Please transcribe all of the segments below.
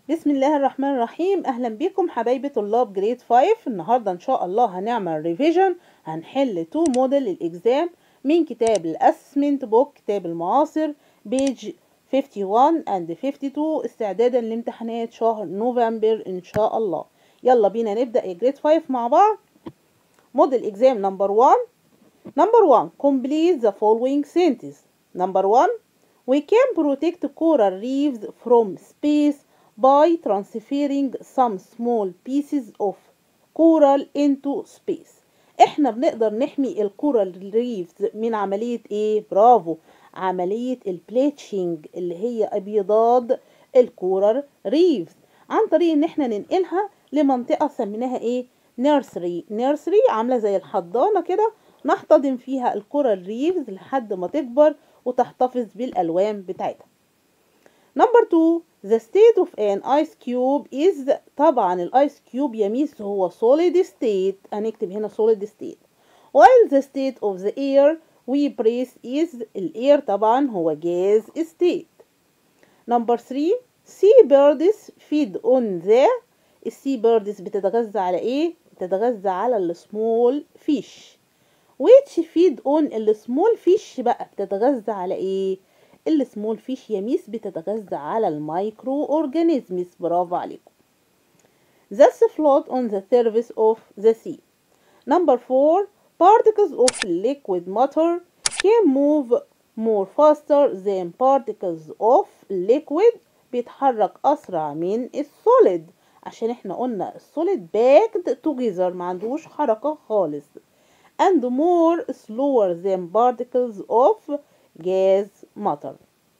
بسم الله الرحمن الرحيم اهلا بكم حبايبي طلاب جريد 5 النهارده ان شاء الله هنعمل ريفيجن هنحل تو موديل الاكزام من كتاب الاسسمنت بوك كتاب المعاصر بيج 51 and 52 استعدادا لامتحانات شهر نوفمبر ان شاء الله يلا بينا نبدا جريد 5 مع بعض موديل اكزام نمبر 1 نمبر 1 complete the following sentence number 1 we can protect coral reefs from space by transferring some small pieces of coral into space احنا بنقدر نحمي الكورال ريفز من عملية ايه برافو عملية البليتشنج اللي هي ابيضاد الكورال ريفز عن طريق ان احنا ننقلها لمنطقة سميناها ايه نيرسري نيرسري عاملة زي الحضانة كده نحتضن فيها الكورال ريفز لحد ما تكبر وتحتفظ بالالوان بتاعتها نمبر 2 The state of an ice cube is طبعا الايس كيوب يميس هو solid state هنكتب هنا solid state while the state of the air we breathe is الاير طبعا هو gas state number 3 sea birds feed on the السي بيردز بتتغذى على ايه بتتغذى على السمول فيش which feed on السمول فيش بقى بتتغذى على ايه السمول فيش يميس بتتغذى على المايكرو اورجانيزمز برافو عليكم Thus float on the surface of the sea. Number 4 particles of liquid matter can move more faster than particles of liquid بيتحرك أسرع من السوليد عشان احنا قلنا السوليد باكد together ما عندوش حركة خالص and more slower than particles of gas matter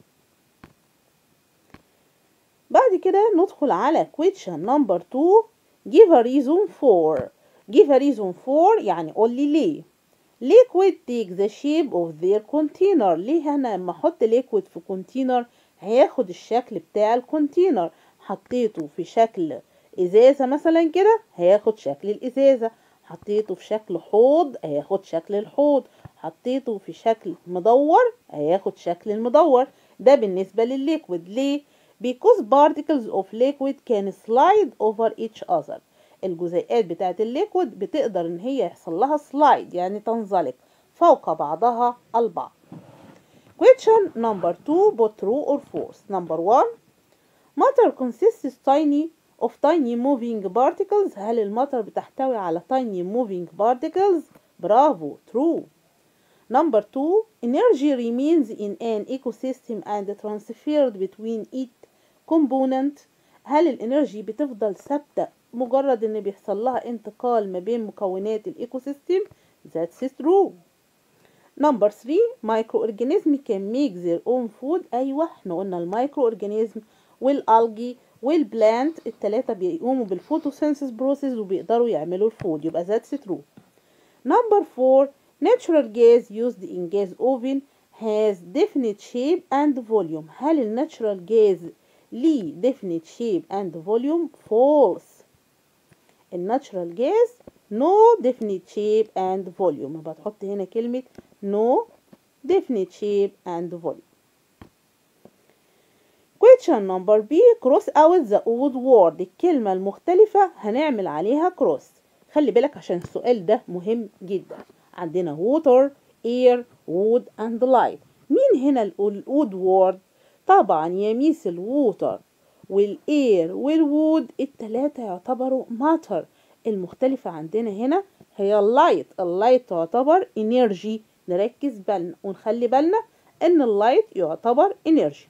بعد كده ندخل على question number 2 give a reason for give a reason for يعني قول لي ليه liquid take the shape of their container ليه انا لما احط liquid في container هياخد الشكل بتاع الكونتينر حطيته في شكل ازازة مثلا كده هياخد شكل الازازة حطيته في شكل حوض هياخد شكل الحوض حطيته في شكل مدور هياخد شكل المدور ده بالنسبة للليكويد ليه because particles of liquid can slide over each other الجزيئات بتاعة الليكويد بتقدر ان هي يحصل لها slide يعني تنزلق فوق بعضها البعض question number 2 both true or false number 1 matter consists tiny of tiny moving particles هل المطر بتحتوي على tiny moving particles برافو true number 2 energy remains in an ecosystem and transferred between each component هل الانرجي بتفضل ثابته مجرد ان بيحصل لها انتقال ما بين مكونات الايكو سيستم that's true number 3 microorganism can make their own food ايوه احنا قلنا المايكرو اورجانيزم والالجي والبلانت التلاتة بيقوموا بالفوتوسينثيس بروسيس وبيقدروا يعملوا الفود يبقى that's true number 4 natural gas used in gas oven has definite shape and volume هل الناتشرال جاز ليه definite shape and volume false الناتشرال جاز no definite shape and volume يبقى تحط هنا كلمة no definite shape and volume question number B cross out the odd word الكلمة المختلفة هنعمل عليها cross خلي بالك عشان السؤال ده مهم جدا عندنا water air wood and light مين هنا الأود word طبعا يميس الووتر والاير والوود التلاتة يعتبروا ماتر المختلفة عندنا هنا هي اللايت اللايت تعتبر انرجي نركز بالنا ونخلي بالنا ان اللايت يعتبر انرجي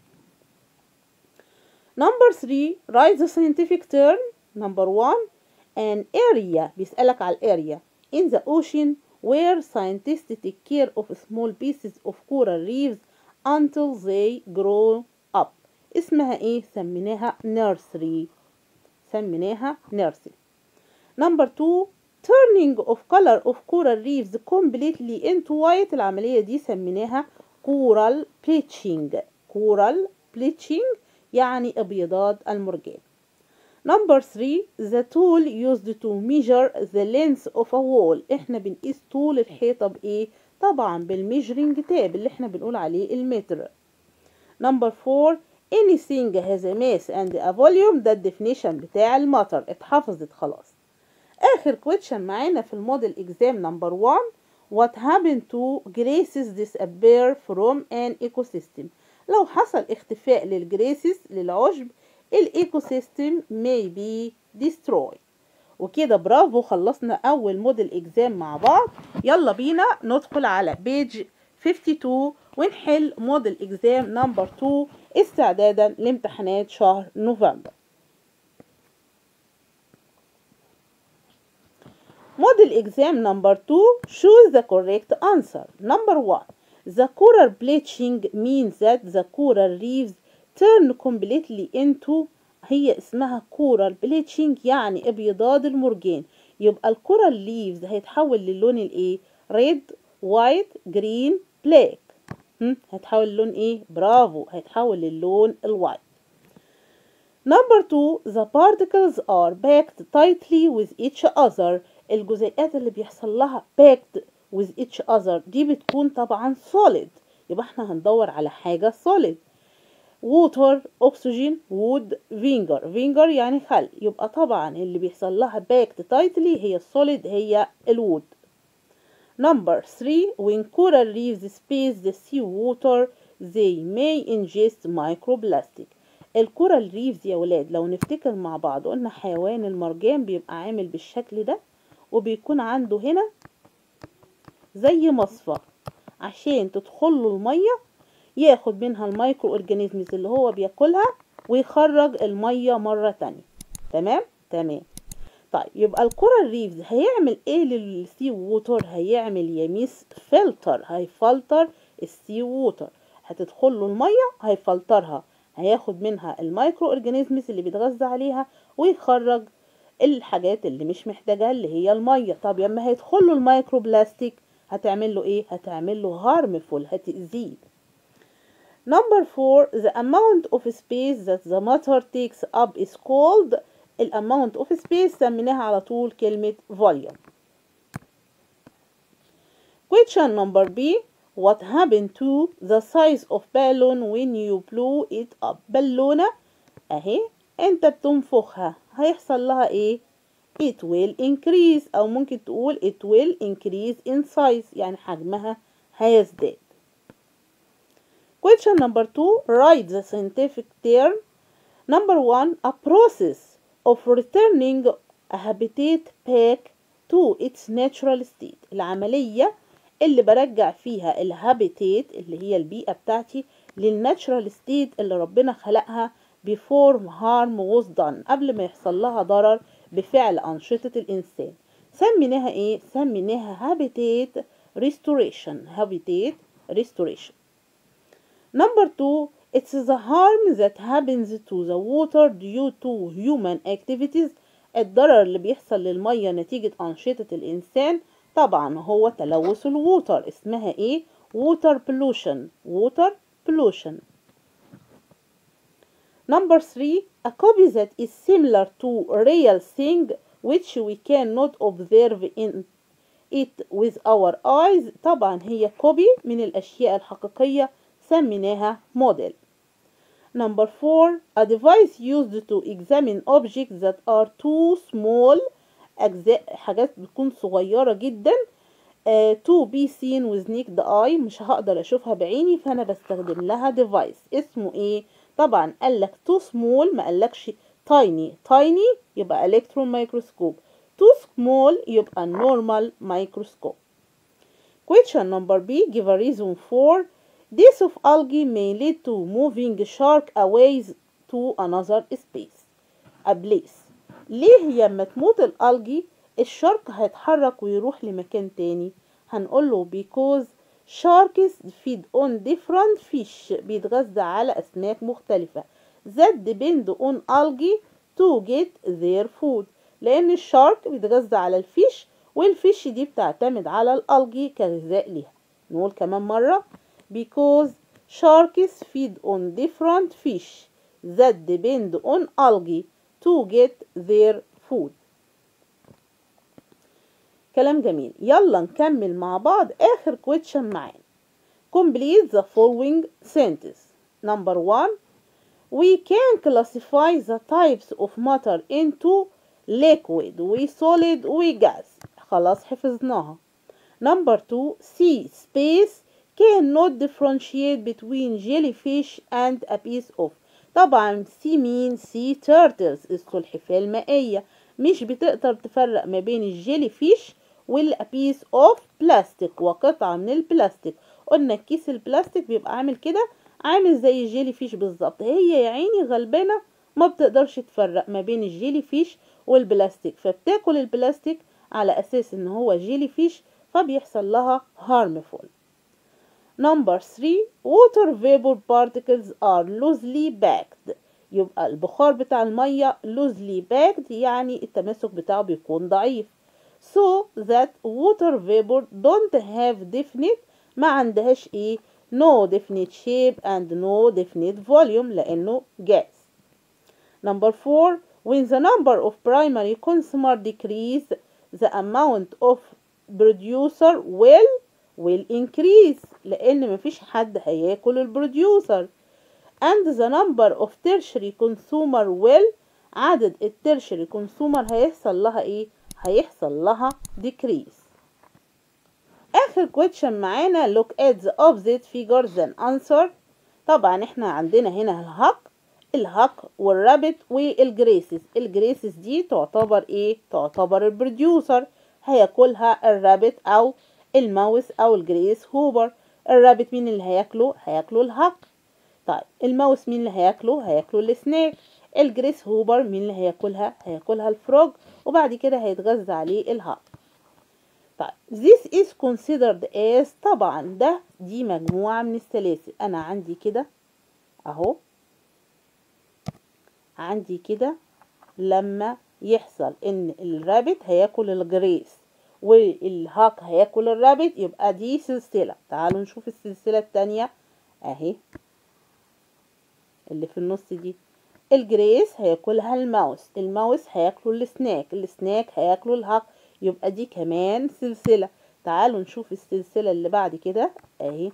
نمبر 3 write the scientific term number 1 an area بيسألك على الاريا in the ocean where scientists take care of small pieces of coral reefs until they grow up اسمها ايه سميناها nursery سميناها nursery number two turning of color of coral reefs completely into white العملية دي سميناها coral bleaching coral bleaching يعني ابيضاد المرجان number three the tool used to measure the length of a wall احنا بنقيس طول الحيطة بايه طبعا بالميجرنج تاب اللي احنا بنقول عليه المتر Number four, anything has a mass and a volume ده الديفينيشن بتاع المطر اتحفظت خلاص آخر question معانا في الموديل exam number 1 What happened to grasses disappear from an ecosystem لو حصل اختفاء للجريسز للعشب الايكو سيستم may be destroyed وكده برافو خلصنا اول موديل اكزام مع بعض يلا بينا ندخل على بيج 52 ونحل موديل اكزام نمبر 2 استعدادا لامتحانات شهر نوفمبر موديل اكزام نمبر 2 choose the correct answer number 1 the coral bleaching means that the coral reefs turn completely into هي اسمها كورال بليتشنج يعني ابيضاد المرجان يبقى الكورال ليفز هيتحول للون الايه ريد وايت جرين بلاك هيتحول للون ايه برافو هيتحول للون الوايت Number two, the particles are packed tightly with each other. الجزيئات اللي بيحصل لها packed with each other دي بتكون طبعا solid يبقى احنا هندور على حاجة solid ووتر اكسجين وود فينجر فينجر يعني خل يبقى طبعا اللي بيحصل لها باكت تايتلي هي السوليد هي الوود نمبر 3 when coral reefs space the sea water they may ingest microplastic الكورال ريفز يا ولاد لو نفتكر مع بعض قلنا حيوان المرجان بيبقى عامل بالشكل ده وبيكون عنده هنا زي مصفى عشان تدخله الميه ياخد منها المايكرو اورجانيزمز اللي هو بياكلها ويخرج الميه مره تانية تمام تمام طيب يبقى الكورال ريفز هيعمل ايه للسي ووتر هيعمل يميس فلتر هيفلتر السي ووتر هتدخل له الميه هيفلترها هياخد منها المايكرو اورجانيزمز اللي بيتغذى عليها ويخرج الحاجات اللي مش محتاجها اللي هي الميه طب لما هيدخل له المايكرو بلاستيك هتعمل له ايه هتعمل له هارمفول هتأذيه Number four, the amount of space that the matter takes up is called ال amount of space سميناها على طول كلمة volume. Question number B, what happened to the size of balloon when you blew it up? بالونة اهي انت بتنفخها هيحصل لها ايه؟ It will increase او ممكن تقول it will increase in size يعني حجمها هيزداد. Question number two, write the scientific term. Number one, a process of returning a habitat back to its natural state. العملية اللي برجع فيها الهابيتات اللي هي البيئة بتاعتي للناتشرال ستيت اللي ربنا خلقها before harm was done قبل ما يحصل لها ضرر بفعل أنشطة الإنسان. سميناها إيه؟ سميناها habitat restoration. habitat restoration. Number two, it's the harm that happens to the water due to human activities. الضرر اللي بيحصل للمية نتيجة أنشطة الإنسان طبعا هو تلوث الووتر اسمها ايه؟ water pollution water pollution Number three, a copy that is similar to a real thing which we cannot observe in it with our eyes طبعا هي كوبي من الأشياء الحقيقية سميناها model. Number four, a device used to examine objects that are too small أجزاء حاجات بتكون صغيرة جدا uh, to be seen with naked eye مش هقدر أشوفها بعيني فأنا بستخدم لها device اسمه إيه؟ طبعا قالك too small ما قالكش tiny tiny يبقى electron microscope too small يبقى normal microscope question number B give a reason for Death of algae may lead to moving shark away to another space a place ليه لما تموت الالجي الشارك هيتحرك ويروح لمكان تاني هنقوله because sharks feed on different fish بيتغذى على أسماك مختلفة that depend on algae to get their food لأن الشارك بيتغذى على الفيش والفيش دي بتعتمد على الالجي كغذاء ليها نقول كمان مرة because sharks feed on different fish that depend on algae to get their food كلام جميل يلا نكمل مع بعض آخر question معانا complete the following sentence number one we can classify the types of matter into liquid و solid و gas خلاص حفظناها number two C space cannot differentiate between jellyfish and a piece of طبعا سي مين سي turtles السلحفاة المائية مش بتقدر تفرق ما بين الجيلي فيش والبيس اوف بلاستيك وقطعة من البلاستيك قلنا كيس البلاستيك بيبقى عامل كده عامل زي الجيلي فيش بالظبط هي يا عيني غلبانة ما بتقدرش تفرق ما بين الجيلي فيش والبلاستيك فبتاكل البلاستيك على اساس ان هو جيلي فيش فبيحصل لها harmful Number 3 water vapor particles are loosely packed يبقى البخار بتاع المية loosely packed يعني التماسك بتاعه بيكون ضعيف so that water vapor don't have definite ما عندهاش ايه no definite shape and no definite volume لأنه gas Number 4 when the number of primary consumer decrease the amount of producer will will increase لأن مفيش حد هياكل البروديوسر and the number of tertiary consumer will عدد الترشري consumer هيحصل لها ايه هيحصل لها decrease آخر question معانا look at the opposite figures and answer طبعا احنا عندنا هنا الهاك الهاك والرابت والجريسز الجريسز دي تعتبر ايه تعتبر البروديوسر هياكلها الرابت او الماوس او الجريس هوبر الرابت مين اللي هياكله هياكله الهاك طيب الماوس مين اللي هياكله هياكله السنيك الجريس هوبر مين اللي هياكلها هياكلها الفروج وبعد كده هيتغذى عليه الهاك طيب this is considered as طبعا ده دي مجموعة من السلاسل انا عندي كده اهو عندي كده لما يحصل ان الرابت هياكل الجريس والهاك هياكل الرابت يبقى دي سلسلة تعالوا نشوف السلسلة التانية اهي اللي في النص دي الجريس هياكلها الماوس الماوس هياكله السناك السناك هياكله الهاك يبقى دي كمان سلسلة تعالوا نشوف السلسلة اللي بعد كده اهي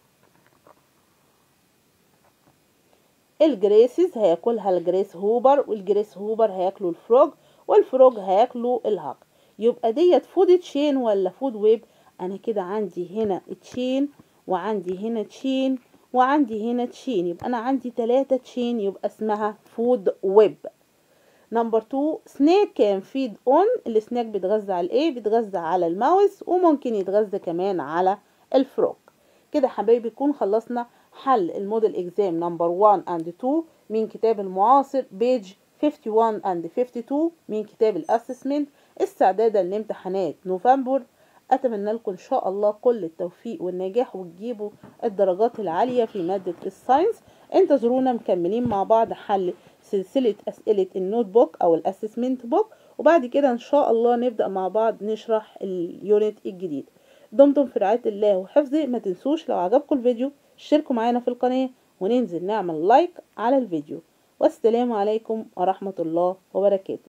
الجريسز هياكلها الجريس هوبر والجريس هوبر هياكلوا الفروج والفروج هياكلوا الهاك يبقى ديت فود تشين ولا فود ويب انا كده عندي هنا تشين وعندي هنا تشين وعندي هنا تشين يبقى انا عندي تلاتة تشين يبقى اسمها فود ويب نمبر 2 سنيك كان فيد اون السناك بيتغذى على ايه بيتغذى على الماوس وممكن يتغذى كمان على الفروج كده حبايبي يكون خلصنا حل الموديل اكزام نمبر 1 اند 2 من كتاب المعاصر بيج 51 اند 52 من كتاب الاسسمنت استعدادا لامتحانات نوفمبر اتمنى لكم ان شاء الله كل التوفيق والنجاح وتجيبوا الدرجات العاليه في ماده الساينس انتظرونا مكملين مع بعض حل سلسله اسئله النوت بوك او الاسسمنت بوك وبعد كده ان شاء الله نبدا مع بعض نشرح اليونت الجديد دمتم في رعايه الله وحفظه ما تنسوش لو عجبكم الفيديو اشتركوا معانا في القناه وننزل نعمل لايك على الفيديو والسلام عليكم ورحمه الله وبركاته